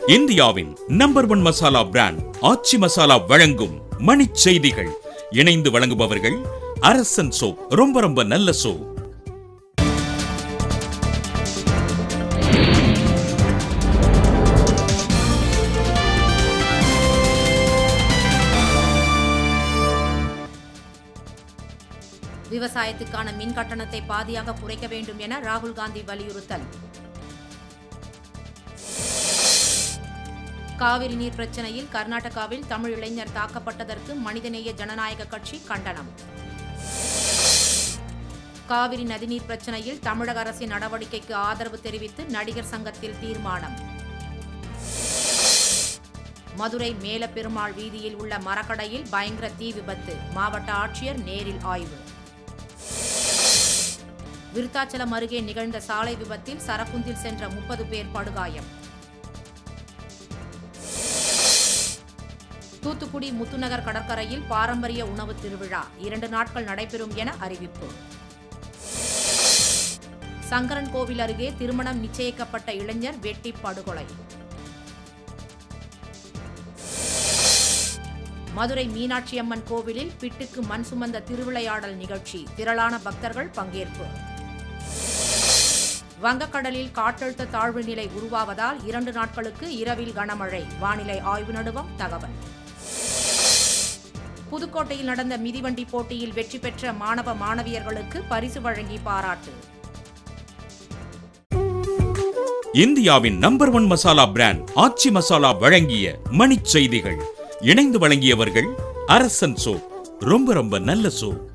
இந்தியாவின் number one masala brand Aachi masala வழங்கும் மணிச் செய்திகள் இணைந்து வழங்குபவர்கள் அரசன் சோப் ரொம்ப ரொம்ப நல்ல சோப் விவசாயத்துக்கான மின் கட்டணத்தை பாதியாக குறைக்க வேண்டும் என ராகுல் காந்தி வலியுறுத்தல் காவிரி நீர் பிரச்சனையில் கர்நாடகாவில் தமிழ் இளைஞர் தாக்கப்பட்டதற்கு மனிதநேய ஜனநாயக கட்சி கண்டனம் காவிரி நதிநீர் பிரச்சனையில் தமிழக அரசின் நடவடிக்கைக்கு ஆதரவு தெரிவித்து நடிகர் சங்கத்தில் தீர்மானம் மதுரை மேலப்பெருமாள் வீதியில் உள்ள மரக்கடையில் பயங்கர தீ விபத்து மாவட்ட ஆட்சியர் நேரில் ஆய்வு விருத்தாச்சலம் அருகே நிகழ்ந்த சாலை விபத்தில் சரக்குந்தில் சென்ற முப்பது பேர் படுகாயம் தூத்துக்குடி முத்துநகர் கடற்கரையில் பாரம்பரிய உணவு திருவிழா இரண்டு நாட்கள் நடைபெறும் என அறிவிப்பு சங்கரன் கோவில் அருகே திருமணம் நிச்சயிக்கப்பட்ட இளைஞர் வெட்டி படுகொலை மதுரை மீனாட்சி அம்மன் கோவிலில் பிட்டுக்கு மண் சுமந்த திருவிளையாடல் நிகழ்ச்சி திரளான பக்தர்கள் பங்கேற்பு வங்கக்கடலில் காற்றழுத்த தாழ்வு நிலை உருவாவதால் இரண்டு நாட்களுக்கு இரவில் கனமழை வானிலை ஆய்வு நடுவம் தகவல் புதுக்கோட்டையில் நடந்த மிதிவண்டி போட்டியில் வெற்றி பெற்ற மாணவ மாணவியர்களுக்கு பரிசு வழங்கி பாராட்டு இந்தியாவின் number one masala brand Aachi masala வழங்கிய மணிச் செய்திகள் இணைந்து வழங்கியவர்கள் அரசன் சோப் ரொம்ப ரொம்ப நல்ல சோப்